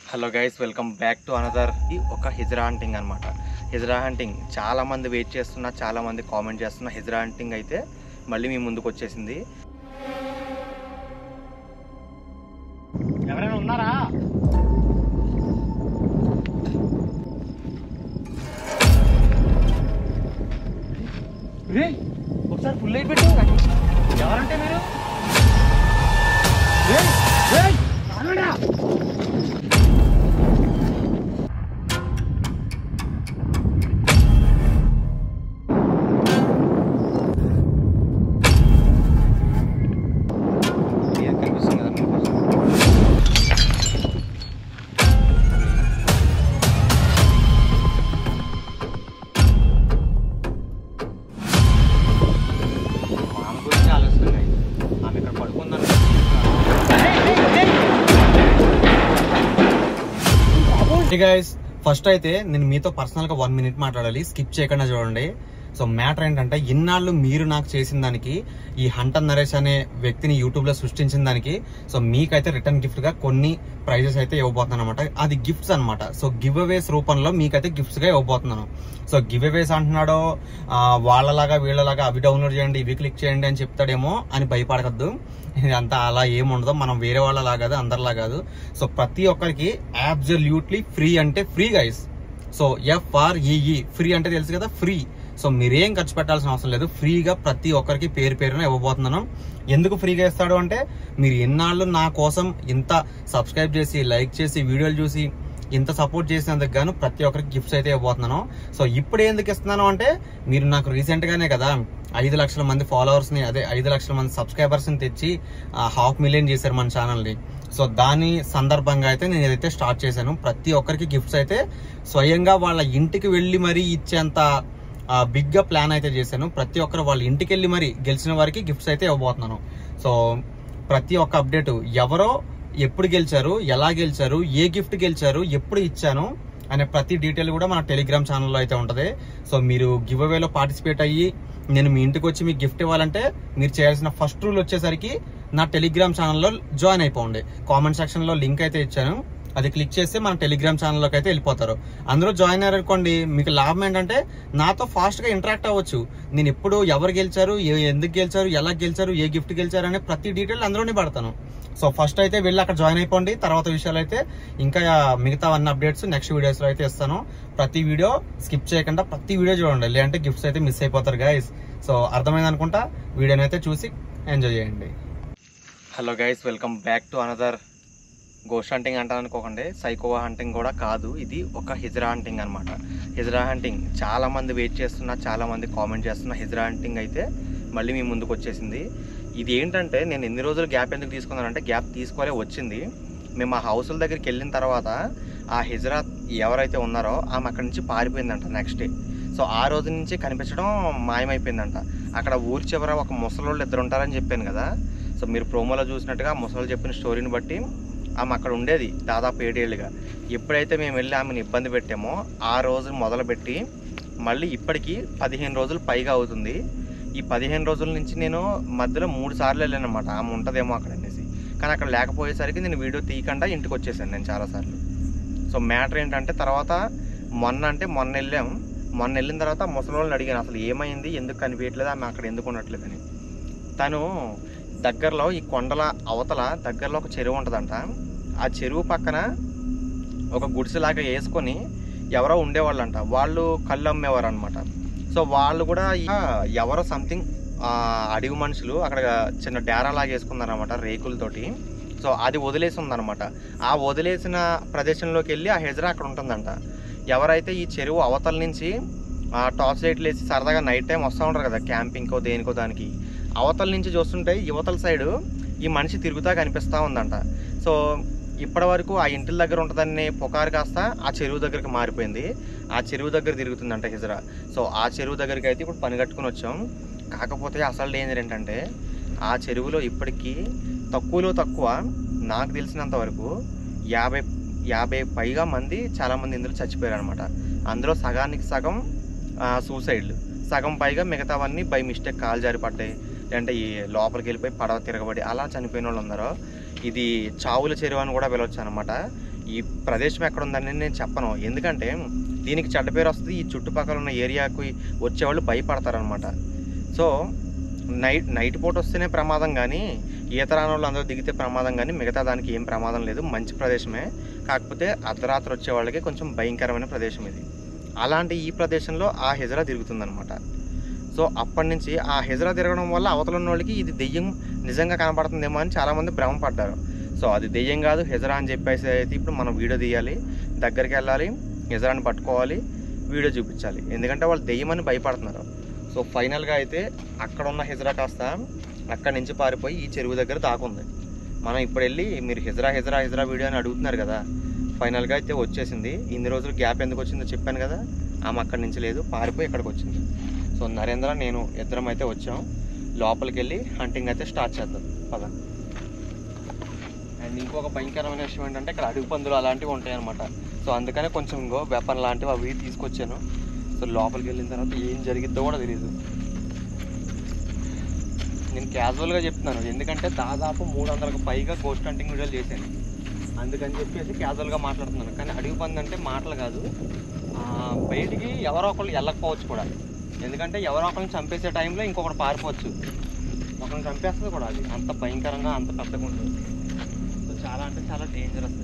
Hello guys welcome back to another ఒక హిజ్రా hunting అనమాట హిజ్రా హంటింగ్ చాలా మంది వెయిట్ చేస్తున్నా చాలా మంది కామెంట్ చేస్తున్నా హిజ్రా హంటింగ్ అయితే మళ్ళీ మీ ముందుకు వచ్చేసింది ఎవరైనా ఉన్నారా ఒకసారి ఫుల్ లైట్ పెట్టు ఎవరంటే మీరు రేయ్, రేయ్, ఆగండా. ఏం కనిపిస్తుంది కదా మీకు? మా అమ్మ గురించి ఆలోచిస్తుంది ఆమె ఇక్కడ పడుకుందని గైస్ ఫస్ట్ అయితే నేను మీతో పర్సనల్ గా వన్ మినిట్ మాట్లాడాలి స్కిప్ చేయకుండా చూడండి సో మ్యాటర్ ఏంటంటే ఇన్నాళ్ళు మీరు నాకు చేసిన దానికి ఈ హంటన్ నరేష్ అనే వ్యక్తిని యూట్యూబ్ లో సృష్టించిన దానికి సో మీకైతే రిటర్న్ గిఫ్ట్ గా కొన్ని ప్రైజెస్ అయితే ఇవ్వబోతున్నాను అనమాట అది గిఫ్ట్స్ అన్నమాట సో గివ్ అవేస్ రూపంలో మీకైతే గిఫ్ట్స్ గా ఇవ్వబోతున్నాను సో గివ్ అవేస్ అంటున్నాడో ఆ, వాళ్ళలాగా వీళ్ళలాగా అవి డౌన్లోడ్ చేయండి ఇవి క్లిక్ చేయండి అని చెప్తాడేమో అని భయపడకద్దు ఇదంతా అలా ఏముండదు మనం వేరే వాళ్ళలా కాదు అందరిలా కాదు సో ప్రతి ఒక్కరికి అబ్జల్యూట్లీ ఫ్రీ అంటే free guys so F R E E free అంటే తెలుసు కదా ఫ్రీ సో మీరేం ఖర్చు పెట్టాల్సిన అవసరం లేదు ఫ్రీగా ప్రతి ఒక్కరికి పేరు పేరున ఇవ్వబోతున్నాను ఎందుకు ఫ్రీగా ఇస్తాడు అంటే మీరు ఎన్నాళ్ళు నా కోసం ఇంత సబ్స్క్రైబ్ చేసి లైక్ చేసి వీడియోలు చూసి ఇంత సపోర్ట్ చేసినందుకు గాను ప్రతి ఒక్కరికి గిఫ్ట్స్ అయితే ఇవ్వబోతున్నాను సో ఇప్పుడు ఎందుకు ఇస్తున్నాను అంటే మీరు నాకు రీసెంట్ గానే కదా ఐదు లక్షల మంది ఫాలోవర్స్ ని అదే ఐదు లక్షల మంది సబ్స్క్రైబర్స్ ని తెచ్చి హాఫ్ మిలియన్ చేశారు మన ఛానల్ ని సో దాని సందర్భంగా అయితే నేను ఏదైతే స్టార్ట్ చేశాను ప్రతి ఒక్కరికి గిఫ్ట్స్ అయితే స్వయంగా వాళ్ళ ఇంటికి వెళ్ళి మరీ ఇచ్చేంత బిగ్ గా ప్లాన్ అయితే చేశాను ప్రతి ఒక్కరు వాళ్ళ ఇంటికి వెళ్ళి మరి గెలిచిన వారికి గిఫ్ట్స్ అయితే ఇవ్వబోతున్నాను సో ప్రతి ఒక్క అప్డేట్ ఎవరో ఎప్పుడు గెలిచారు ఎలా గెలిచారు ఏ గిఫ్ట్ గెలిచారు ఎప్పుడు ఇచ్చాను అనే ప్రతి డీటెయిల్ కూడా మన టెలిగ్రామ్ ఛానల్లో అయితే ఉంటది సో మీరు గివ్ అవేలో పార్టిసిపేట్ అయ్యి నేను మీ ఇంటికి వచ్చి మీకు గిఫ్ట్ ఇవ్వాలంటే మీరు చేయాల్సిన ఫస్ట్ రూల్ వచ్చేసరికి నా టెలిగ్రామ్ ఛానల్లో జాయిన్ అయిపోండి కామెంట్ సెక్షన్ లో లింక్ అయితే ఇచ్చాను అది క్లిక్ చేస్తే మన టెలిగ్రామ్ ఛానల్లోకి అయితే వెళ్ళిపోతారు అందులో జాయిన్ అయ్యారనుకోండి మీకు లాభం ఏంటంటే నాతో ఫాస్ట్ గా ఇంటరాక్ట్ అవ్వచ్చు నేను ఎప్పుడు ఎవరు గెలిచారు ఏ- ఎందుకు గెలిచారు ఎలా గెలిచారు ఏ గిఫ్ట్ గెలిచారు అనే ప్రతి డీటెయిల్ అందులోనే పడతాను సో ఫస్ట్ అయితే వెళ్ళి అక్కడ జాయిన్ అయిపోండి తర్వాత విషయాలు అయితే ఇంకా మిగతా అన్ని అప్డేట్స్ నెక్స్ట్ వీడియోస్ లో అయితే ఇస్తాను ప్రతి వీడియో స్కిప్ చేయకుండా ప్రతి వీడియో చూడండి లేదంటే గిఫ్ట్స్ అయితే మిస్ అయిపోతారు గైస్ సో అర్థమైంది అనుకుంటా వీడియోని అయితే చూసి ఎంజాయ్ చేయండి hello guys welcome back to another ghost hunting అంటాను అనుకోకండి సైకోవా హంటింగ్ కూడా కాదు ఇది ఒక హిజ్రా హంటింగ్ అనమాట హిజ్రా హంటింగ్ చాలా మంది వెయిట్ చేస్తున్నా చాలా మంది కామెంట్ చేస్తున్నా హిజ్రా హంటింగ్ అయితే మళ్ళీ మీ ముందుకు వచ్చేసింది ఇది ఏంటంటే నేను ఎన్ని రోజులు గ్యాప్ ఎందుకు తీసుకున్నానంటే గ్యాప్ తీసుకోలే వచ్చింది మేము ఆ హౌస్ల దగ్గరికి వెళ్ళిన తర్వాత ఆ హిజ్రా ఎవరైతే ఉన్నారో ఆమె అక్కడి నుంచి పారిపోయిందంట నెక్స్ట్ డే సో ఆ రోజు నుంచి కనిపించడం మాయమైపోయిందంట అక్కడ ఊరి చివర ఒక ముసలోళ్ళు ఇద్దరు ఉంటారని చెప్పాను కదా సో మీరు ప్రోమోలో చూసినట్టుగా ఆ ముసలోళ్ళు చెప్పిన స్టోరీని బట్టి ఆమె అక్కడ ఉండేది దాదాపు ఏడేళ్ళుగా ఎప్పుడైతే మేము వెళ్ళి ఆమెను ఇబ్బంది పెట్టామో ఆ రోజు మొదలుపెట్టి మళ్ళీ ఇప్పటికి పదిహేను రోజులు పైగా అవుతుంది ఈ పదిహేను రోజుల నుంచి నేను మధ్యలో మూడు సార్లు వెళ్ళాను అనమాట ఆమె ఉంటుందేమో అక్కడ అనేసి కానీ అక్కడ లేకపోయేసరికి నేను వీడియో తీయకుండా ఇంటికి వచ్చేసాను నేను చాలాసార్లు సో మ్యాటర్ ఏంటంటే తర్వాత మొన్న అంటే మొన్న వెళ్ళాం మొన్న వెళ్ళిన తర్వాత ఆ ముసలోళ్ళని అడిగాను అసలు ఏమైంది ఎందుకు కనిపించట్లేదు ఆమె అక్కడ ఎందుకు ఉండట్లేదని తను దగ్గరలో ఈ కొండల అవతల దగ్గరలో ఒక చెరువు ఉంటుందంట ఆ చెరువు పక్కన ఒక గుడిసెలాగా వేసుకొని ఎవరో ఉండేవాళ్ళంట వాళ్ళు కళ్ళు అమ్మేవారు అనమాట సో వాళ్ళు కూడా ఈ- ఎవరో సంథింగ్ అడవి మనుషులు అక్కడ చిన్న డేరా లాగా వేసుకున్నారనమాట రేకులతోటి సో అది వదిలేసి ఉందన్నమాట ఆ వదిలేసిన ప్రదేశంలోకి వెళ్ళి ఆ హెజరా అక్కడ ఉంటుందంట ఎవరైతే ఈ చెరువు అవతల నుంచి ఆ టార్చ్ లైట్లు వేసి సరదాగా నైట్ టైం వస్తూ ఉంటారు కదా క్యాంపింగ్కో దేనికో దానికి అవతల నుంచి చూస్తుంటే యువతల సైడు ఈ మనిషి తిరుగుతా కనిపిస్తూ ఉందంట సో ఇప్పటి వరకు ఆ ఇంటి దగ్గర ఉంటుందని పుకారు కాస్త ఆ చెరువు దగ్గరికి మారిపోయింది ఆ చెరువు దగ్గర తిరుగుతుందంట హిజరా సో ఆ చెరువు దగ్గరికి అయితే ఇప్పుడు పని కట్టుకుని వచ్చాం కాకపోతే అసలు డేంజర్ ఏంటంటే ఆ చెరువులో ఇప్పటికీ తక్కువలో తక్కువ నాకు తెలిసినంత వరకు యాభై యాభై పైగా మంది చాలా మంది ఇందులో చచ్చిపోయారు అనమాట అందులో సగానికి సగం సూసైడ్లు సగం పైగా మిగతావన్నీ బై మిస్టేక్ కాలు జారి పడ్డాయి లేదంటే ఈ లోపలికి వెళ్ళిపోయి పడవ తిరగబడి అలా చనిపోయిన వాళ్ళు ఉన్నారు ఇది చావుల చెరువు అని కూడా పిలవచ్చు అనమాట ఈ ప్రదేశం ఎక్కడ ఉందని నేను చెప్పను ఎందుకంటే దీనికి చెడ్డ పేరు వస్తుంది ఈ చుట్టుపక్కల ఉన్న ఏరియాకి వచ్చేవాళ్ళు భయపడతారనమాట సో నైట్ నైట్ పూట వస్తేనే ప్రమాదం కానీ ఈత రాని వాళ్ళు అందరూ దిగితే ప్రమాదం కానీ మిగతా దానికి ఏం ప్రమాదం లేదు మంచి ప్రదేశమే కాకపోతే అర్ధరాత్రి వచ్చే వాళ్ళకి కొంచెం భయంకరమైన ప్రదేశం ఇది అలాంటి ఈ ప్రదేశంలో ఆ హెజరా తిరుగుతుందనమాట సో అప్పటి నుంచి ఆ హెజరా తిరగడం వల్ల అవతల ఉన్న వాళ్ళకి ఇది దెయ్యం నిజంగా కనపడుతుందేమో అని చాలామంది భ్రమపడ్డారు సో అది దెయ్యం కాదు హెజరా అని చెప్పేసి అయితే ఇప్పుడు మనం వీడియో తీయాలి దగ్గరికి వెళ్ళాలి హెజరాని పట్టుకోవాలి వీడియో చూపించాలి ఎందుకంటే వాళ్ళు దెయ్యం అని భయపడుతున్నారు సో ఫైనల్గా అయితే అక్కడ ఉన్న హెజరా కాస్త అక్కడి నుంచి పారిపోయి ఈ చెరువు దగ్గర దాకుంది మనం ఇప్పుడు వెళ్ళి మీరు హెజరా హెజరా హెజరా వీడియో అని అడుగుతున్నారు కదా ఫైనల్గా అయితే వచ్చేసింది ఇన్ని రోజులు గ్యాప్ ఎందుకు వచ్చిందో చెప్పాను కదా ఆమె అక్కడి నుంచి లేదు పారిపోయి ఇక్కడికి వచ్చింది సో నరేంద్ర నేను ఇద్దరం అయితే వచ్చాం లోపలికి వెళ్ళి హంటింగ్ అయితే స్టార్ట్ చేద్దాం పద అండ్ ఇంకొక భయంకరమైన విషయం ఏంటంటే ఇక్కడ అడుగు పందులు అలాంటివి ఉంటాయి అనమాట సో అందుకనే కొంచెం ఇంకో వెపన్ లాంటివి అవి తీసుకొచ్చాను సో లోపలికి వెళ్ళిన తర్వాత ఏం జరిగిద్దో కూడా తెలియదు నేను క్యాజువల్గా చెప్తున్నాను ఎందుకంటే దాదాపు మూడు వందలకు పైగా గోస్ట్ హంటింగ్ వీడియోలు చేశాను అందుకని చెప్పేసి క్యాజువల్గా మాట్లాడుతున్నాను కానీ అడుగు పంది అంటే మాటలు కాదు ఆ, బయటికి ఎవరో ఒకళ్ళు వెళ్ళకపోవచ్చు కూడా ఎందుకంటే ఎవరో ఒకరిని చంపేసే టైంలో ఇంకొకటి పారిపోవచ్చు ఒకరిని చంపేస్తుంది కూడా అది అంత భయంకరంగా అంత పెద్దగా ఉంటుంది సో చాలా అంటే చాలా డేంజరస్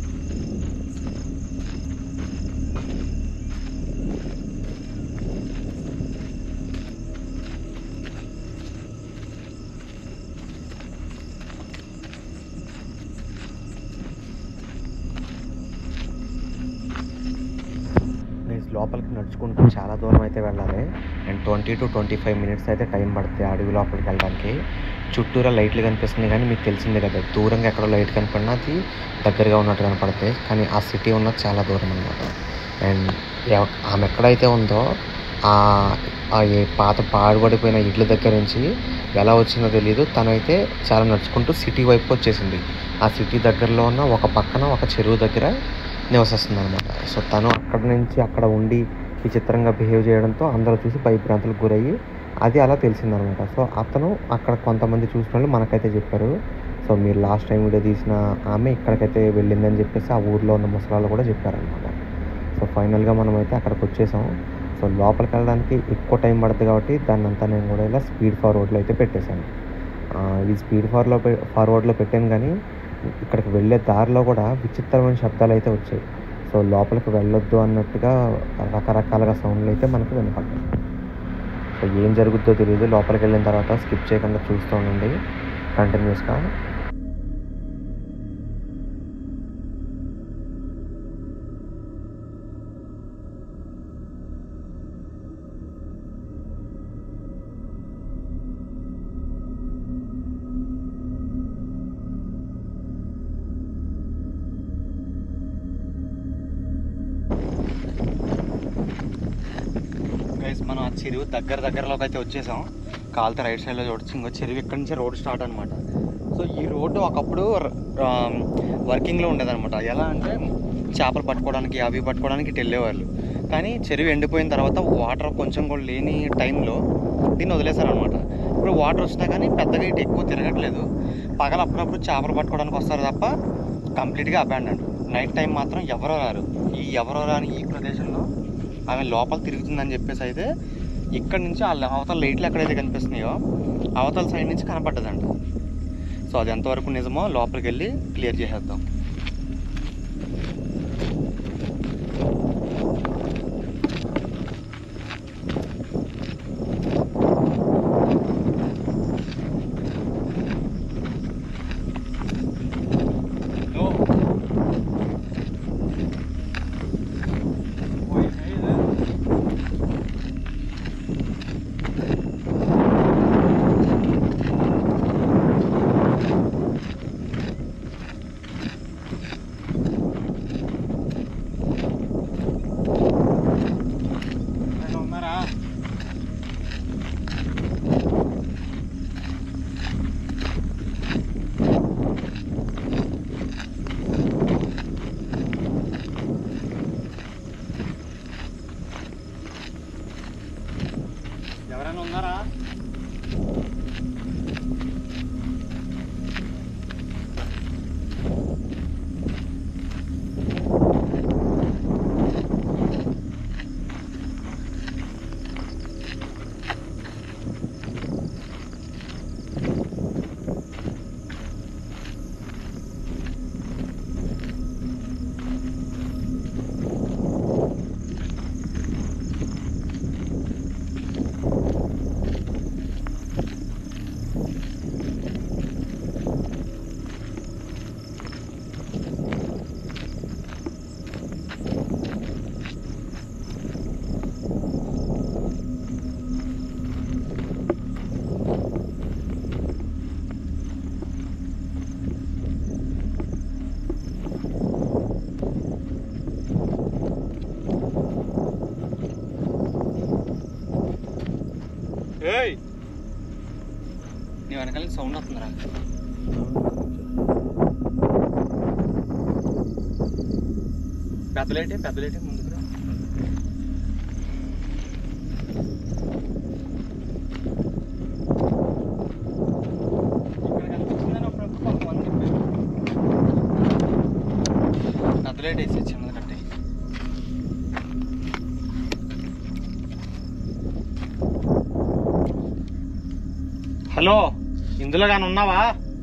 నేను లోపలికి నడుచుకుంటూ చాలా దూరం అయితే వెళ్ళాలి and twenty two twenty five minutes అయితే టైం పడుతుంది అడవి లోపలికి వెళ్ళడానికి చుట్టూరా లైట్లు కనిపిస్తుంది కానీ మీకు తెలిసిందే కదా దూరంగా ఎక్కడో లైట్ కనపడినా అది దగ్గరగా ఉన్నట్టు కనపడతాయి కానీ ఆ సిటీ ఉన్నది చాలా దూరం అనమాట అండ్ ఎవ- ఆమె ఎక్కడైతే ఉందో ఆ ఆ ఏ పాత పాడుపడిపోయిన ఇడ్ల దగ్గర నుంచి ఎలా వచ్చిందో తెలియదు తనైతే చాలా నడుచుకుంటూ సిటీ వైపు వచ్చేసింది ఆ సిటీ దగ్గరలో ఉన్న ఒక పక్కన ఒక చెరువు దగ్గర నివసిస్తుంది అనమాట సో తను అక్కడ నుంచి అక్కడ ఉండి విచిత్రంగా బిహేవ్ చేయడంతో అందరూ చూసి భయభ్రాంతులకు గురయ్యి అది అలా తెలిసిందనమాట సో అతను అక్కడ కొంతమంది చూసిన వాళ్ళు మనకైతే చెప్పారు సో మీరు లాస్ట్ టైం వీడియో తీసిన ఆమె ఇక్కడికైతే వెళ్ళిందని చెప్పేసి ఆ ఊర్లో ఉన్న ముసలాళ్ళు కూడా చెప్పారనమాట సో ఫైనల్గా మనం అయితే అక్కడికి వచ్చేసాం సో లోపలికి వెళ్ళడానికి ఎక్కువ టైం పడుతుంది కాబట్టి దాన్ని అంతా నేను కూడా ఇలా స్పీడ్ ఫార్వర్డ్లో అయితే పెట్టేశాను ఆ, ఈ స్పీడ్ ఫార్లో ఫార్వర్డ్లో పెట్టాను కానీ ఇక్కడికి వెళ్ళే దారిలో కూడా విచిత్రమైన శబ్దాలు అయితే వచ్చాయి సో లోపలికి వెళ్ళొద్దు అన్నట్టుగా రకరకాలుగా సౌండ్లు అయితే మనకు వినపడ్డాయి సో ఏం జరుగుద్దో తెలియదు లోపలికి వెళ్ళిన తర్వాత స్కిప్ చేయకుండా చూస్తూ ఉండండి కంటిన్యూస్గా గైస్ మనం ఆ చెరువు దగ్గర దగ్గరలోకి అయితే వచ్చేసాం కాలుతో రైట్ సైడ్లో చూడొచ్చు ఇంకో చెరువు ఇక్కడ నుంచి రోడ్ స్టార్ట్ అనమాట సో ఈ రోడ్డు ఒకప్పుడు వర్కింగ్లో ఉండేదన్నమాట ఎలా అంటే చేపలు పట్టుకోవడానికి అవి పట్టుకోవడానికి ఇటు వెళ్ళేవాళ్ళు కానీ చెరువు ఎండిపోయిన తర్వాత వాటర్ కొంచెం కూడా లేని టైంలో దీన్ని వదిలేశారనమాట ఇప్పుడు వాటర్ వచ్చినా కానీ పెద్దగా ఇటు ఎక్కువ తిరగట్లేదు పగల అప్పుడప్పుడు చేపలు పట్టుకోవడానికి వస్తారు తప్ప కంప్లీట్గా అబాండెంట్ నైట్ టైం మాత్రం ఎవరో రారు ఈ ఎవరో రాని ఈ ప్రదేశంలో ఆమె లోపల తిరుగుతుందని చెప్పేసి అయితే ఇక్కడ నుంచి ఆ అవతల లైట్లు ఎక్కడైతే కనిపిస్తున్నాయో అవతల సైడ్ నుంచి కనపడ్డదంట సో అది ఎంతవరకు నిజమో లోపలికి వెళ్ళి క్లియర్ చేసేద్దాం ఏయ్ నీ వెనకాల సౌండ్ వస్తుందిరా పెద్దలేటే పెద్దలేటే ముందుకు రా ఇక్కడ కనిపించిందని అప్పుడప్పుడు కొంతమంది చెప్పారు పెద్దలేటే వేసి చిన్నది కట్టే హలో ఇందులో కానీ ఉన్నావా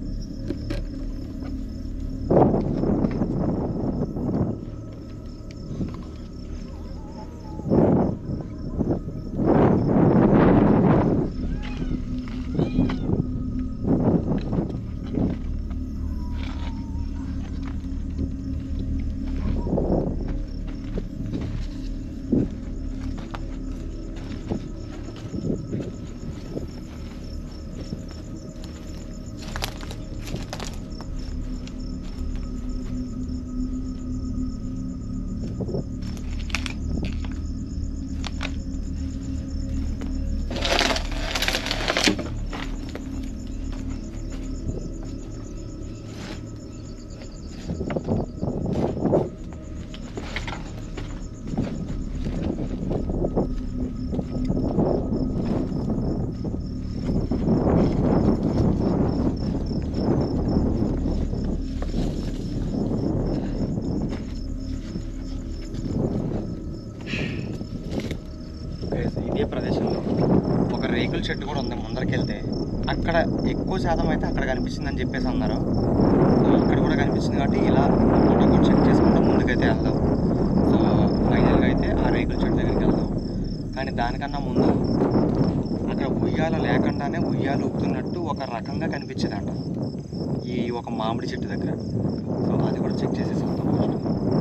Guys, ఇదే ప్రదేశంలో ఒక రేకుల చెట్టు కూడా ఉంది ముందరికి వెళ్తే అక్కడ ఎక్కువ శాతం అయితే అక్కడ కనిపిస్తుంది అని చెప్పేసి అన్నారు సో ఇక్కడ కూడా కనిపిస్తుంది కాబట్టి ఇలా ఫోటో కూడా చెక్ చేసుకుంటూ ముందుకైతే వెళ్దాం సో ఫైనల్గా అయితే ఆ రేకుల చెట్టు దగ్గరికి వెళ్దాం కానీ దానికన్నా ముందు అక్కడ ఉయ్యాల లేకుండానే ఉయ్యాలు ఊపుతున్నట్టు ఒక రకంగా కనిపించేదంట ఈ ఒక మామిడి చెట్టు దగ్గర సో అది కూడా చెక్ చేసేసి వస్తాం ఫస్ట్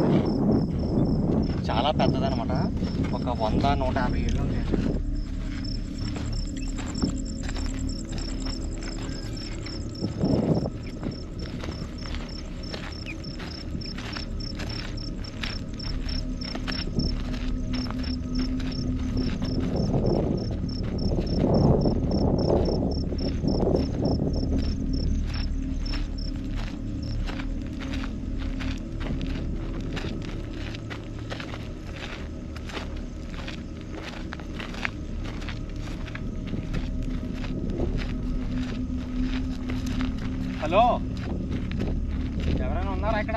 చాలా పెద్దదనమాట ఒక వంద నూట యాభై ఏళ్ళు ఉంటాయి హలో ఎవరైనా ఉన్నారా ఇక్కడ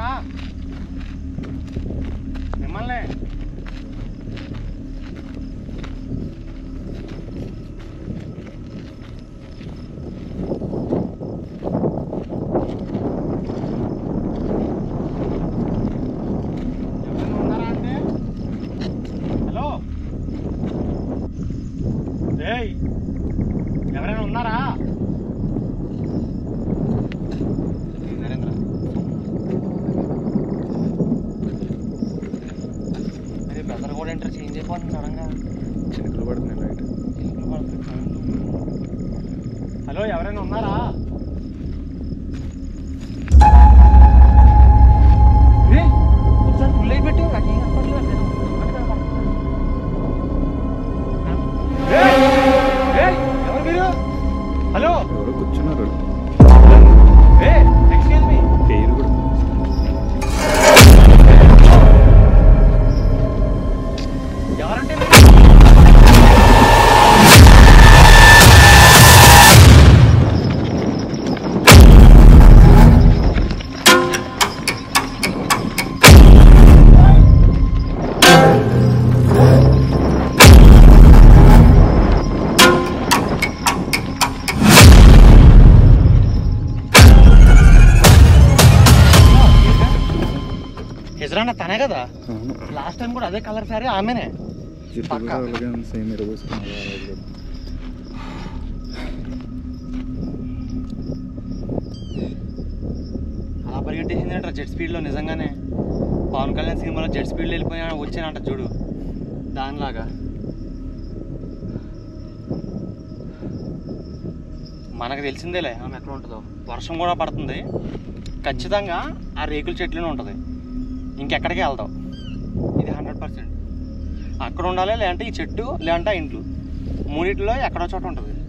మిమ్మల్ని ఎవరైనా ఉన్నారా అంటే హలో ఏయ్ ఎవరైనా ఉన్నారా నరేంద్ర అరే బ్రదర్ కూడా ఎంటర్ చేంజ్ అయిపోతుంది సడన్గా చినుకులు పడుతున్నాయి లైట్ చినుకులు పడుతుంది sound. హలో ఎవరైనా ఉన్నారా ఏ, ఒకసారి ఫుల్ లైట్ పెట్టు నాకు ఏం కనపడలేదు నేను ఒక్కటి కనపడుతుంది. ఏయ్, ఏయ్, ఎవరు మీరు హలో ఎవరో కూర్చున్నారు ఏ ఎక్స్క్యూజ్ మీ పేరు కూడా ఎవరంటే హిజ్రానా తనే కదా అవును లాస్ట్ టైం కూడా అదే కలర్ సారీ ఆమెనే జుట్టు పక్కా. కూడా అలాగే ఉంది సేమ్ ఎరగోసుకున్నారు అలా పరిగెట్టేసిందంట జెట్ స్పీడ్లో నిజంగానే పవన్ కళ్యాణ్ సినిమాలో జెట్ స్పీడ్లో వెళ్ళిపోయినా వచ్చానంట చూడు దానిలాగా మనకు తెలిసిందేలే ఆమె ఎక్కడ ఉంటుందో వర్షం కూడా పడుతుంది ఖచ్చితంగా ఆ రేకుల చెట్లోనే ఉంటుంది ఇంకెక్కడికి వెళ్దాం ఇది హండ్రెడ్ పర్సెంట్ అక్కడ ఉండాలి లేదంటే ఈ చెట్టు లేదంటే ఆ ఇంట్లో మూడిట్లో ఎక్కడో చోట ఉంటుంది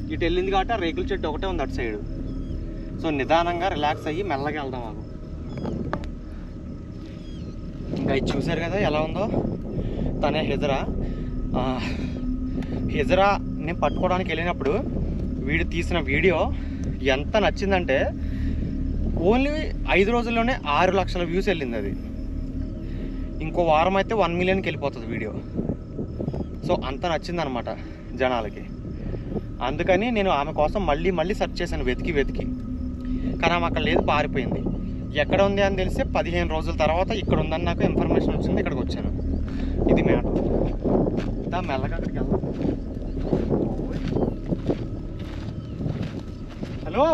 ఇటు వెళ్ళింది కాబట్టి ఆ రేకుల చెట్టు ఒకటే ఉంది అటు సైడ్ సో నిదానంగా రిలాక్స్ అయ్యి మెల్లగా వెళ్దాం మాకు ఇంకా ఇది చూసారు కదా ఎలా ఉందో తనే హిజరా ఆ, హిజరా నేను పట్టుకోవడానికి వెళ్ళినప్పుడు వీడు తీసిన వీడియో ఎంత నచ్చిందంటే ఓన్లీ ఐదు రోజుల్లోనే ఆరు లక్షల వ్యూస్ వెళ్ళింది అది ఇంకో వారం అయితే వన్ మిలియన్కి వెళ్ళిపోతుంది వీడియో సో అంత నచ్చిందనమాట జనాలకి అందుకని నేను ఆమె కోసం మళ్ళీ మళ్ళీ సెర్చ్ చేశాను వెతికి వెతికి కానీ ఆమె అక్కడ లేదు పారిపోయింది ఎక్కడ ఉంది అని తెలిస్తే పదిహేను రోజుల తర్వాత ఇక్కడ ఉందని నాకు ఇన్ఫర్మేషన్ వచ్చింది ఇక్కడికి వచ్చాను ఇది మ్యాటర్ దా మెల్లగా అక్కడికి వెళ్దాం హలో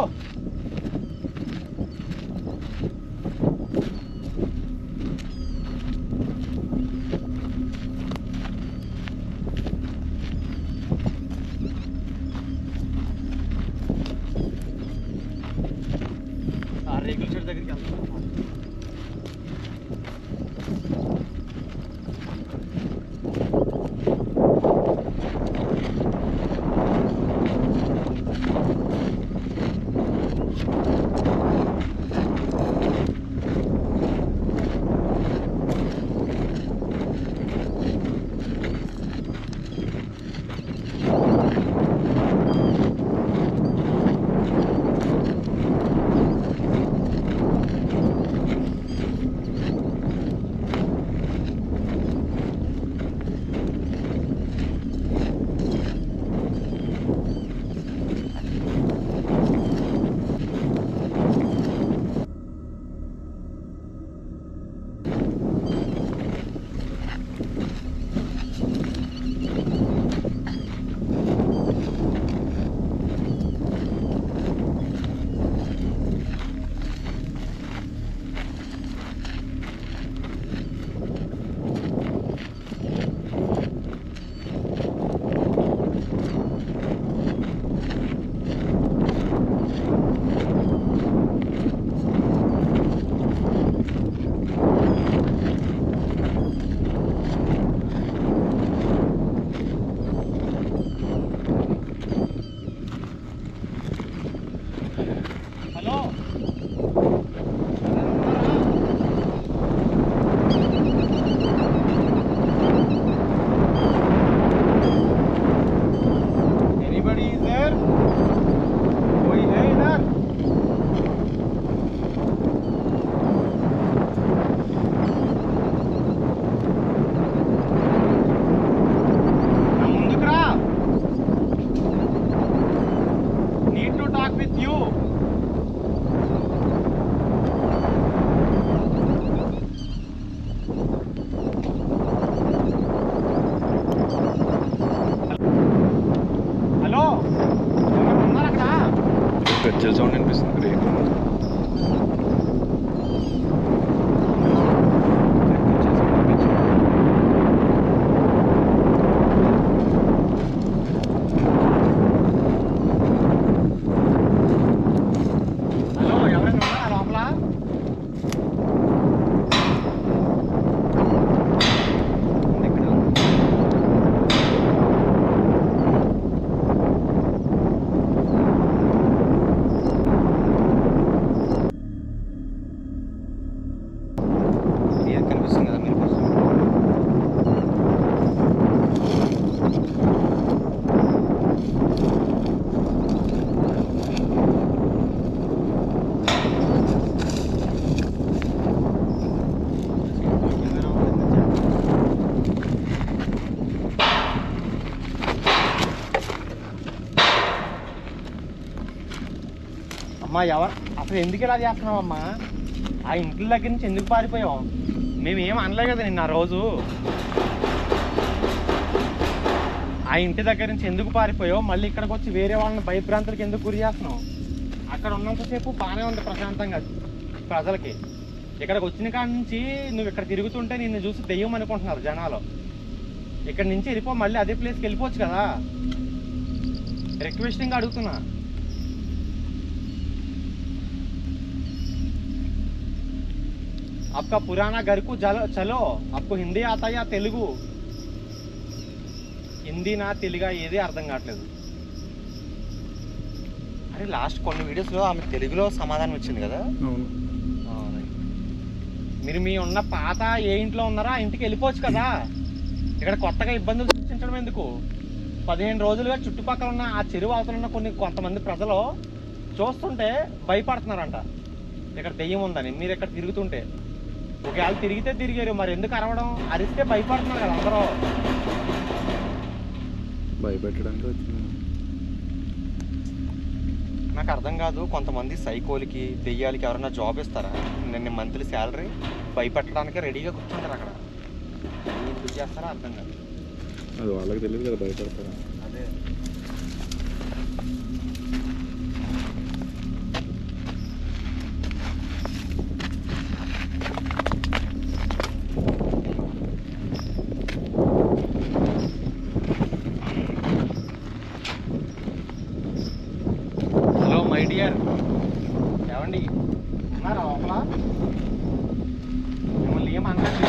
ఆ రేకుల చెట్టు దగ్గరికి వెళ్తాం హలో Anybody is there? कोई है इधर? నా ముందుకు రా need to talk with you. Hello ఎవరైనా ఉన్నారా అక్కడ గజ్జల సౌండ్ అనిపిస్తుంది రేకు హలో ఎవరైనా ఉన్నారా లోపల ఉంది ఇక్కడ. క్లియర్ కనిపిస్తుంది కదా మీరు కొంచెం అమ్మా ఎవరు అసలు ఎందుకు ఇలా చేస్తున్నావు అమ్మా ఆ ఇంటి దగ్గర నుంచి ఎందుకు పారిపోయావు మేము ఏం అనలే కదా నిన్న ఆ రోజు ఆ ఇంటి దగ్గర నుంచి ఎందుకు పారిపోయావు మళ్ళీ ఇక్కడికి వచ్చి వేరే వాళ్ళని భయభ్రాంతులకు ఎందుకు గురి చేస్తున్నావు అక్కడ ఉన్నంతసేపు బాగానే ఉంది ప్రశాంతంగా ప్రజలకి ఇక్కడికి వచ్చిన కాడ నుంచి నువ్వు ఇక్కడ తిరుగుతుంటే నిన్ను చూసి దెయ్యం అనుకుంటున్నారు జనాలు ఇక్కడ నుంచి వెళ్ళిపో మళ్ళీ అదే ప్లేస్కి వెళ్ళిపోవచ్చు కదా రిక్వెస్టింగ్ అడుగుతున్నా आपका पुराना घर को जल, चलो आपको हिंदी आता या తెలుగు హిందీ నా తెలుగా ఏది అర్థం కావట్లేదు అరే లాస్ట్ కొన్ని వీడియోస్లో ఆమె తెలుగులో సమాధానం వచ్చింది కదా అవును మీరు మీ ఉన్న పాత ఏ ఇంట్లో ఉన్నారో ఆ ఇంటికి వెళ్ళిపోవచ్చు కదా ఇక్కడ కొత్తగా ఇబ్బందులు సృష్టించడం ఎందుకు పదిహేను రోజులుగా చుట్టుపక్కల ఉన్న ఆ చెరువు అవతల ఉన్న కొన్ని కొంతమంది ప్రజలు చూస్తుంటే భయపడుతున్నారంట ఇక్కడ దెయ్యం ఉందని మీరు ఇక్కడ తిరుగుతుంటే ఒకవేళ తిరిగితే తిరిగారు మరి ఎందుకు అరవడం అరిస్తే భయపడుతున్నారు కదా అందరూ భయపెట్టడానికి వచ్చింది నాకు అర్థం కాదు కొంతమంది సైకోలకి దెయ్యాలకి ఎవరైనా జాబ్ ఇస్తారా నిన్న మంత్లీ శాలరీ భయపెట్టడానికి రెడీగా కూర్చుంటారు అక్కడ ఎందుకు చేస్తారో అర్థం కాదు అది వాళ్ళకి తెలియదు కదా భయపడతారా అదే హలో మై డియర్ ఏమండి ఉన్నారా లోపల మిమ్మల్ని ఏమన్నది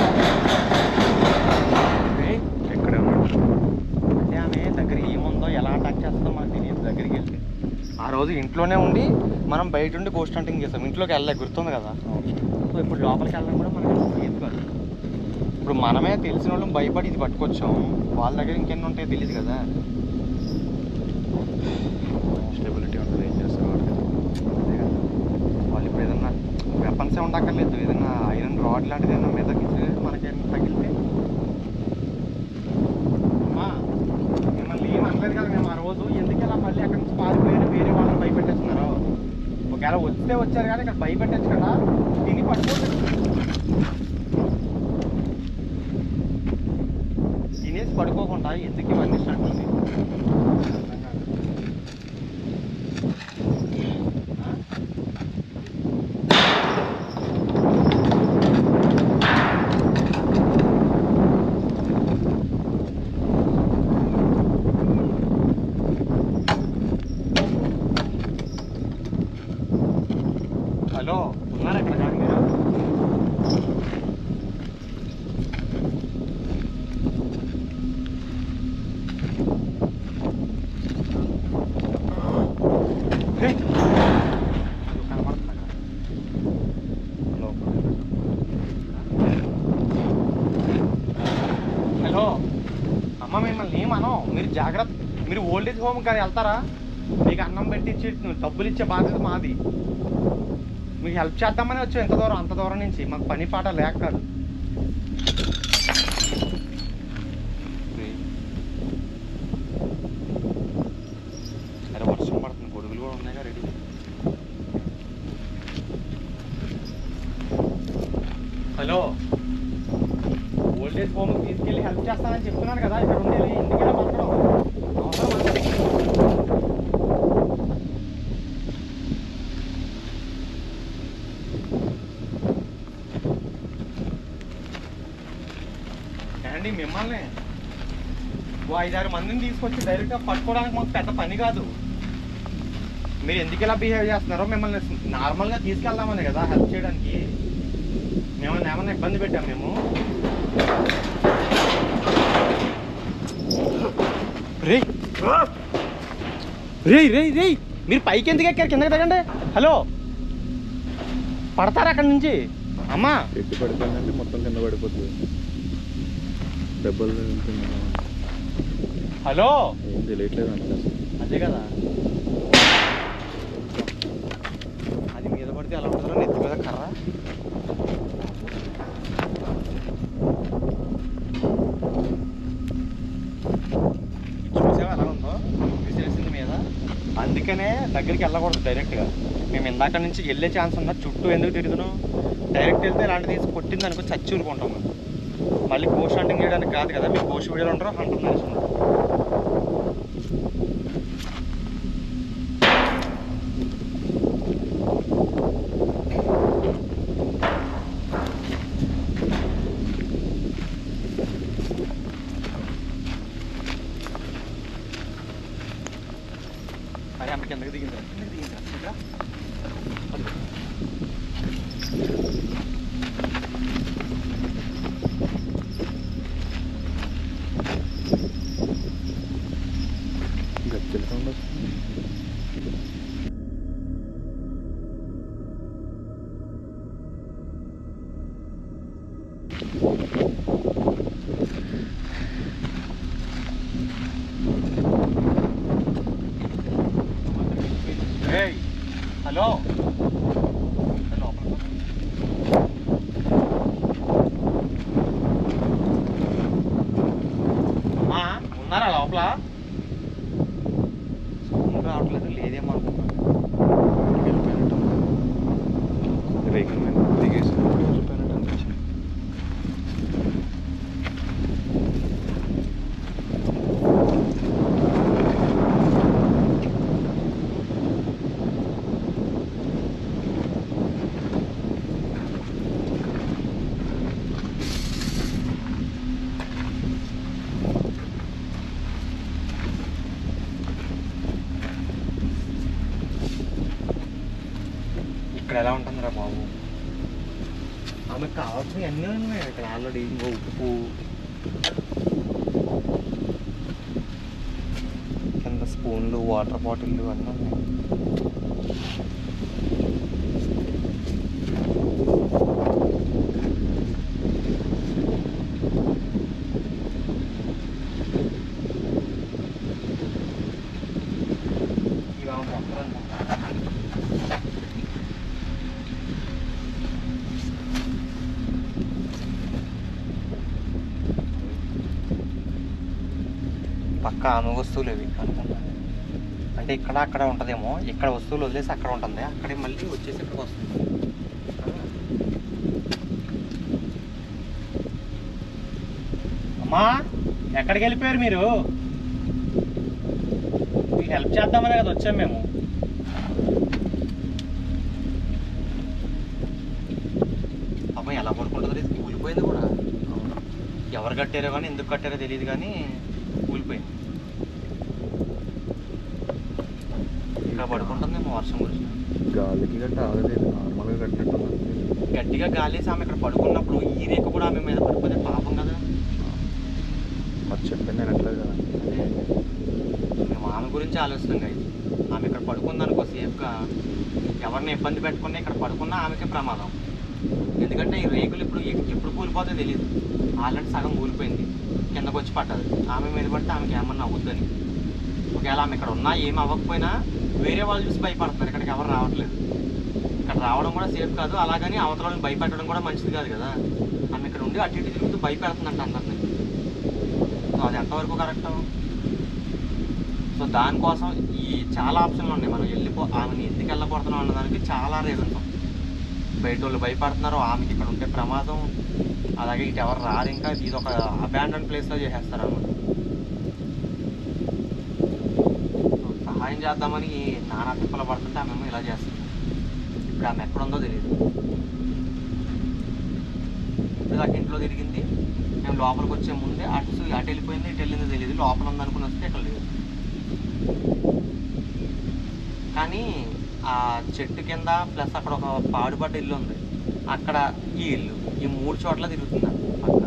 ఎక్కడే ఉన్నాడు అంటే ఆమె దగ్గరికి ఏముందో ఎలా అటాక్ చేస్తుందో మనకు తెలియదు దగ్గరికి వెళ్తే ఆ రోజు ఇంట్లోనే ఉండి మనం బయట ఉండి గోస్ట్ హంటింగ్ చేస్తాం ఇంట్లోకి వెళ్ళలే గుర్తుంది కదా సో ఇప్పుడు లోపలికి వెళ్ళడం కూడా మనకి తెలియదు కాదు ఇప్పుడు మనమే తెలిసిన వాళ్ళం భయపడి ఇది పట్టుకొచ్చాం వాళ్ళ దగ్గర ఇంకెన్ని ఉంటాయో తెలియదు కదా స్టెబిలిటీ ఉంటుంది ఏం చేస్తారు వాడికి అదే కదా వాళ్ళు ఇప్పుడు ఏదన్నా వెపన్సే ఉండక్కర్లేదు ఏదైనా ఐరన్ రాడ్ లాంటిది ఏదైనా మీద మనకి ఏమైనా తగిలితే అమ్మా, మిమ్మల్ని ఏం అనలేదు కదా మేము ఆ రోజు ఎందుకు ఇలా మళ్ళీ అక్కడి నుంచి పారిపోయారు వేరే వాళ్ళని భయపెట్టేస్తున్నారు ఒకవేళ వస్తే వచ్చారు కానీ ఇక్కడ భయపెట్టచ్చు కదా తిని పట్టుకోవచ్చు తినేసి పడుకోకుండా ఎందుకు ఇవన్నీ స్టంటుంది హలో ఉన్నారా ఇక్కడ కానీ మీరు హే! అదిగో కనపడుతుంది అక్కడ. లోపల. హలో అమ్మ మిమ్మల్ని ఏమనో మీరు జాగ్రత్త మీరు ఓల్డేజ్ హోమ్ కానీ వెళ్తారా మీకు అన్నం పెట్టించి డబ్బులు ఇచ్చే బాధ్యత మాది మీకు హెల్ప్ చేద్దామని వచ్చాం ఎంత దూరం అంత దూరం నుంచి మాకు పని పాట లేక కాదు అరే వర్షం పడుతుంది గొడుగులు కూడా ఉన్నాయిగా రెడీ హలో ఓల్డేజ్ హోమ్ తీసుకెళ్ళి హెల్ప్ చేస్తానని చెప్తున్నాను కదా ఇక్కడ ఉండేది ఎందుకంటే పక్కడం అవసరం అండి మిమ్మల్ని ఓ ఐదారు మందిని తీసుకొచ్చి డైరెక్ట్గా పట్టుకోవడానికి మాకు పెద్ద పని కాదు మీరు ఎందుకు ఇలా బిహేవ్ చేస్తున్నారో మిమ్మల్ని నార్మల్గా తీసుకెళ్దామని కదా హెల్ప్ చేయడానికి మిమ్మల్ని ఏమన్నా ఇబ్బంది పెట్టాం మేము రే రే రే రే మీరు పైకి ఎందుకు ఎక్కారు కిందకి తగ్గండి హలో పడతారా అక్కడి నుంచి అమ్మా ఎట్టి పడిపోయిందంటే మొత్తం కింద పడిపోతుంది దెబ్బలు ఉంటుంది హలో ఏం తెలియట్లేదు అంత అదే కదా అది మీద పడితే ఎలా ఉంటుందో నెత్తి మీద కర్ర చూసావా ఎలా ఉందో విసిరేసింది మీద అందుకనే దగ్గరికి వెళ్ళకూడదు డైరెక్ట్గా మేము ఇందాక నుంచి వెళ్ళే ఛాన్స్ ఉన్నా చుట్టూ ఎందుకు తిరుగుతున్నాం డైరెక్ట్ వెళ్తే ఇలాంటి తీసి కొట్టింది అనుకో చచ్చి ఊరుకుంటాం మేము. మళ్ళీ గోష్ హంటింగ్ చేయడానికి కాదు కదా మీకు గోష్ వీడియోలు ఉంటారో హంటింగ్ చేసుకుంటాం అరే ఆమె కిందకి దిగిందిరా కిందకి దిగిందిరా దిగిందిరా. అదిగో. గచ్చెల సౌండ్ ఏయ్, హలో లోపల అమ్మా ఉన్నారా లోపల సౌండ్ రావట్లేదు లేదేమో అనుకుంటున్నాను వెళ్ళిపోయినట్టు వెహికల్ మీద దిగేసి వెళ్ళిపోయినట్టు అనిపించింది ఇక్కడ ఎలా ఉంటుందిరా బాబు ఆమెకు కావాల్సినవి అన్నీ ఉన్నాయి ఇక్కడ ఆల్రెడీ ఇంకో ఉప్పు కింద స్పూన్లు వాటర్ బాటిల్లు అన్నీ ఉన్నాయి ఇవి ఆమె మొక్కలు అనుకుంటా. పక్క ఆమె వస్తువులు ఇవి అనుకుంటాను అంటే ఇక్కడ అక్కడ ఉంటుందేమో ఇక్కడ వస్తువులు వదిలేసి అక్కడ ఉంటుంది అక్కడే మళ్ళీ వచ్చేసి ఇక్కడికి వస్తుంది అమ్మా ఎక్కడికి వెళ్ళిపోయారు మీరు మీకు హెల్ప్ చేద్దామనే కదా వచ్చాం మేము అమ్మాయి ఎలా పడుకుంటుంది కూలిపోయింది కూడా ఎవరు కట్టారో కానీ ఎందుకు కట్టారో తెలియదు కానీ కూలిపోయింది ఇక్కడ పడుకుంటుందేమో వర్షం గురించి గాలికి గట్ట ఆగలేదు నార్మల్గా కట్టినట్టు ఉంది. గట్టిగా గాలేసి ఆమె ఇక్కడ పడుకున్నప్పుడు ఈ రేఖ కూడా ఆమె మీద పడిపోతే పాపం కదా మరి చెప్పింది నేను ఎట్లేదు కదా మేము ఆమె గురించి ఆలోచిస్తాం guys. ఆమె ఇక్కడ పడుకుందనుకో సేఫ్గా ఎవరిని ఇబ్బంది పెట్టకుండా ఇక్కడ పడుకున్నా ఆమెకే ప్రమాదం ఎందుకంటే ఈ రేకులు ఇప్పుడు ఎ- ఎప్పుడు కూలిపోతే తెలియదు ఆల్రెడీ సగం కూలిపోయింది కిందకు వచ్చి పట్టదు ఆమె మీద పడితే ఆమెకి ఏమన్నా అవుద్దని ఒకవేళ ఆమె ఇక్కడ ఉన్నా ఏం అవ్వకపోయినా వేరే వాళ్ళు చూసి భయపడుతున్నారు ఇక్కడికి ఎవరు రావట్లేదు ఇక్కడ రావడం కూడా సేఫ్ కాదు అలాగని అవతల వాళ్ళని భయపెట్టడం కూడా మంచిది కాదు కదా ఆమె ఇక్కడ ఉండి అటు ఇటు తిరుగుతూ భయపెడుతుందంట అందరిని సో అది ఎంతవరకు కరెక్ట్ సో దానికోసం ఈ చాలా ఆప్షన్లు ఉన్నాయి మనం వెళ్ళిపో ఆమెని ఎందుకు వెళ్ళకూడదు అన్నదానికి చాలా రీజన్స్ బయట వాళ్ళు భయపడుతున్నారు ఆమెకి ఇక్కడ ఉంటే ప్రమాదం అలాగే ఇటు ఎవరు రారు ఇంకా ఇది ఒక అబాండన్ ప్లేస్లో చేసేస్తారు ఆమె సో సహాయం చేద్దామని నానా తిప్పలు పడుతుంటే ఆమె ఇలా చేస్తుంది ఇప్పుడు ఆమె ఎక్కడ ఉందో తెలియదు ఇప్పుడు దాకా ఇంట్లో తిరిగింది మేము లోపలికి వచ్చే ముందే అటు అటు వెళ్ళిపోయింది ఇటు వెళ్ళిందో తెలియదు లోపల ఉందనుకుని వస్తే ఇక్కడ లేదు కానీ ఆ చెట్టు కింద ప్లస్ అక్కడ ఒక పాడుపడ్డ ఇల్లు ఉంది అక్కడ ఈ ఇల్లు ఈ మూడు చోట్ల తిరుగుతుంది పక్క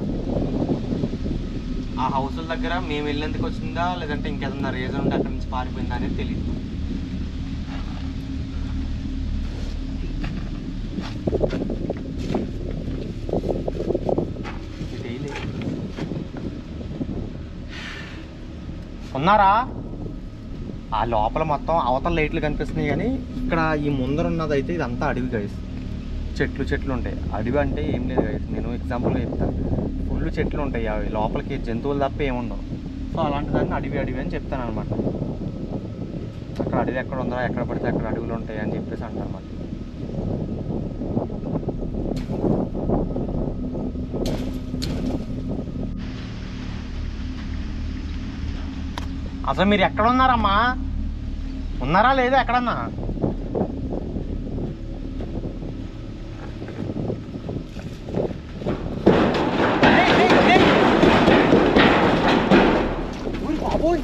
ఆ హౌసుల దగ్గర మేము వెళ్ళేందుకు వచ్చిందా లేదంటే ఇంకేదన్నా రీజన్ ఉంటే అక్కడి నుంచి పారిపోయిందా అనేది తెలియదు ఇది డైలీ. ఉన్నారా ఆ లోపల మొత్తం అవతల లైట్లు కనిపిస్తున్నాయి కానీ ఇక్కడ ఈ ముందర ఉన్నది అయితే ఇదంతా అడవి గైస్ చెట్లు చెట్లు ఉంటాయి అడవి అంటే ఏం లేదు గైస్ నేను ఎగ్జాంపుల్గా చెప్తాను ఫుల్ చెట్లు ఉంటాయి అవి లోపలికి జంతువులు తప్ప ఏముండవు సో అలాంటి దాన్ని అడవి అడవి అని చెప్తాను అనమాట అక్కడ అడవి ఎక్కడ ఉందా ఎక్కడ పడితే అక్కడ అడవులు ఉంటాయి అని చెప్పేసి అంటారు అనమాట అసలు మీరు ఎక్కడ ఉన్నారమ్మా ఉన్నారా లేదా ఎక్కడన్నా ఏయ్, ఏయ్, ఏయ్. ఓయ్ బాబోయ్.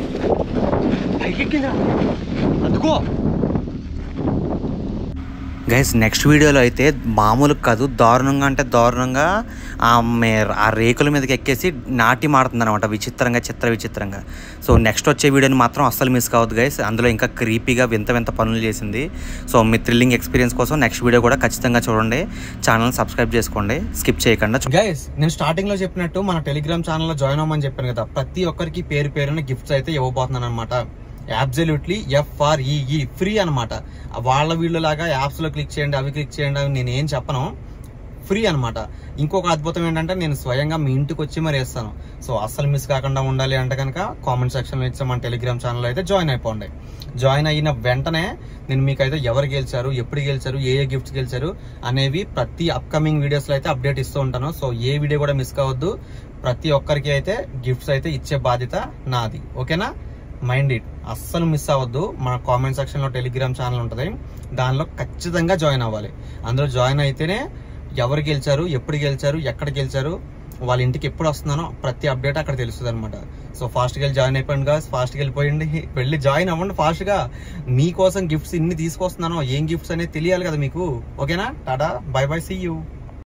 పైకెక్కిందా అందుకో గైస్ నెక్స్ట్ వీడియోలో అయితే మామూలు కాదు దారుణంగా అంటే దారుణంగా ఆ మే ఆ రేకుల మీదకి ఎక్కేసి నాటి మాడుతుంది అనమాట విచిత్రంగా చిత్ర విచిత్రంగా సో నెక్స్ట్ వచ్చే వీడియోని మాత్రం అస్సలు మిస్ కావద్దు గైస్ అందులో ఇంకా క్రీపీగా వింత వింత పనులు చేసింది సో మీ థ్రిల్లింగ్ ఎక్స్పీరియన్స్ కోసం నెక్స్ట్ వీడియో కూడా ఖచ్చితంగా చూడండి ఛానల్ సబ్స్క్రైబ్ చేసుకోండి స్కిప్ చేయకుండా గైస్ నేను స్టార్టింగ్ లో చెప్పినట్టు మన టెలిగ్రామ్ ఛానల్లో జాయిన్ అవ్వమని చెప్పాను కదా ప్రతి ఒక్కరికి పేరు పేరున గిఫ్ట్స్ అయితే ఇవ్వబోతున్నాను అనమాట అబ్జల్యూట్లీ ఎఫ్ఆర్ఈఈ ఫ్రీ అనమాట వాళ్ళ వీళ్ళలాగా యాప్స్ లో క్లిక్ చేయండి అవి క్లిక్ చేయండి అవి నేను ఏం చెప్పను ఫ్రీ అనమాట ఇంకొక అద్భుతం ఏంటంటే నేను స్వయంగా మీ ఇంటికి వచ్చి మరి వేస్తాను సో అస్సలు మిస్ కాకుండా ఉండాలి అంటే కనుక కామెంట్ సెక్షన్ లో ఇచ్చే మన టెలిగ్రామ్ ఛానల్ అయితే జాయిన్ అయిపోండి జాయిన్ అయిన వెంటనే నేను మీకైతే ఎవరు గెలిచారు ఎప్పుడు గెలిచారు ఏ ఏ గిఫ్ట్స్ గెలిచారు అనేవి ప్రతి అప్కమింగ్ వీడియోస్ లో అయితే అప్డేట్ ఇస్తూ ఉంటాను సో ఏ వీడియో కూడా మిస్ కావద్దు ప్రతి ఒక్కరికి అయితే గిఫ్ట్స్ అయితే ఇచ్చే బాధ్యత నాది ఓకేనా మైండ్ ఇట్ అస్సలు మిస్ అవ్వద్దు మన కామెంట్ సెక్షన్ లో టెలిగ్రామ్ ఛానల్ ఉంటుంది దానిలో ఖచ్చితంగా జాయిన్ అవ్వాలి అందులో జాయిన్ అయితేనే ఎవరు గెలిచారు ఎప్పుడు గెలిచారు ఎక్కడ గెలిచారు వాళ్ళ ఇంటికి ఎప్పుడు వస్తున్నానో ప్రతి అప్డేట్ అక్కడ తెలుస్తుంది అనమాట సో ఫాస్ట్గా వెళ్ళి జాయిన్ అయిపోయింది గా ఫాస్ట్గా వెళ్ళిపోయింది వెళ్ళి జాయిన్ అవ్వండి ఫాస్ట్గా మీకోసం గిఫ్ట్స్ ఇన్ని తీసుకొస్తున్నానో ఏం గిఫ్ట్స్ అనేది తెలియాలి కదా మీకు ఓకేనా tata bye bye see you